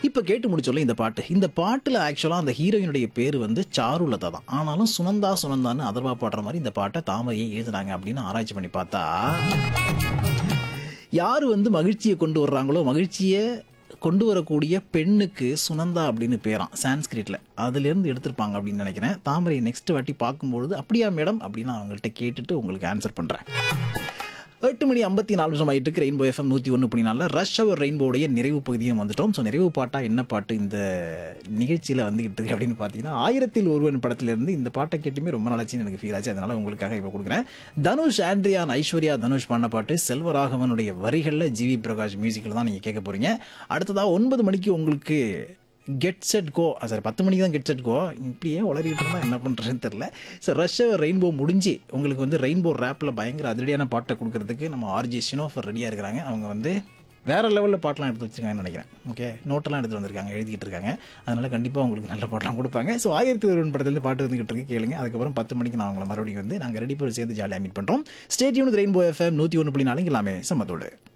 இப்போ கேட்டு முடிச்சோல்ல இந்த பாட்டு இந்த பாட்டில் ஆக்சுவலாக அந்த ஹீரோயினுடைய பேர் வந்து சாருலதா தான் ஆனாலும் சுனந்தா சுனந்தான்னு அதர்வா பாடுற மாதிரி இந்த பாட்டை தாமரையை எழுதுனாங்க அப்படின்னு ஆராய்ச்சி பண்ணி பார்த்தா யார் வந்து மகிழ்ச்சியை கொண்டு வர்றாங்களோ மகிழ்ச்சியை கொண்டு வரக்கூடிய பெண்ணுக்கு சுனந்தா அப்படின்னு பேராம் சான்ஸ்கிரிட்ல அதுலேருந்து எடுத்திருப்பாங்க அப்படின்னு நினைக்கிறேன் தாமரையை நெக்ஸ்ட் வாட்டி பார்க்கும்பொழுது அப்படியா மேடம் அப்படின்னு நான் அவங்கள்ட்ட கேட்டுட்டு உங்களுக்கு ஆன்சர் பண்ணுறேன் எட்டு மணி ஐம்பத்தி நாலு நிமிஷம் ஆயிட்டு இருக்கு ரெயின்போ எஃப்எம் நூற்றி ஒன்று புள்ளி நாலில் ரஷ் அவர் ரெயின்போடைய நிறைவு பகுதியும் வந்துட்டோம் ஸோ நிறைவு பாட்டா என்ன பாட்டு இந்த நிகழ்ச்சியில் வந்துகிட்டு இருக்கு அப்படின்னு பார்த்தீங்கன்னா ஆயிரத்தில் ஒருவன் படத்திலிருந்து இந்த பாட்டை கேட்டுமே ரொம்ப நாளாச்சுன்னு எனக்கு ஃபீல் ஆச்சு அதனால உங்களுக்காக இப்போ கொடுக்குறேன் தனுஷ் ஆண்ட்ரியான் ஐஸ்வர்யா தனுஷ் பண்ண பாட்டு செல்வராகவனுடைய வரிகளில் ஜிவி பிரகாஷ் மியூசிக்கில் தான் நீங்கள் கேட்க போறீங்க அடுத்ததாக ஒன்பது மணிக்கு உங்களுக்கு கெட் செட் கோ சார் பத்து மணிக்கு தான் கெட் செட் கோ இப்படியே உளறிட்டு இருந்தால் என்ன பண்ணுறதுன்னு தெரில சார் ரஷ் ரெயின்போ முடிஞ்சு உங்களுக்கு வந்து ரெயின்போ ரேப்பில் பயங்கர அதிரடியான பாட்டை கொடுக்கறதுக்கு நம்ம ஆர்ஜி ஷினோஃபர் ரெடியாக இருக்கிறாங்க அவங்க வந்து வேற லெவலில் பாட்டெலாம் எடுத்து வச்சிருக்காங்கன்னு நினைக்கிறேன் ஓகே நோட்டெல்லாம் எடுத்து வந்திருக்காங்க எழுதிக்கிட்டு இருக்காங்க அதனால கண்டிப்பாக உங்களுக்கு நல்ல பாட்டெலாம் கொடுப்பாங்க ஸோ ஆயிரத்தி ஒருவன் படத்துலேருந்து பாட்டு வந்துகிட்டு இருக்கு கேளுங்க அதுக்கப்புறம் பத்து மணிக்கு நான் உங்களை மறுபடியும் வந்து நாங்கள் ரெடி பண்ணி சேர்ந்து ஜாலியாக மீட் பண்ணுறோம் ஸ்டேட்யூன் ரெயின்போ எஃப்எம் நூற்றி ஒன்று புள்ளி நாலு எல்லாமே சம்மத்தோடு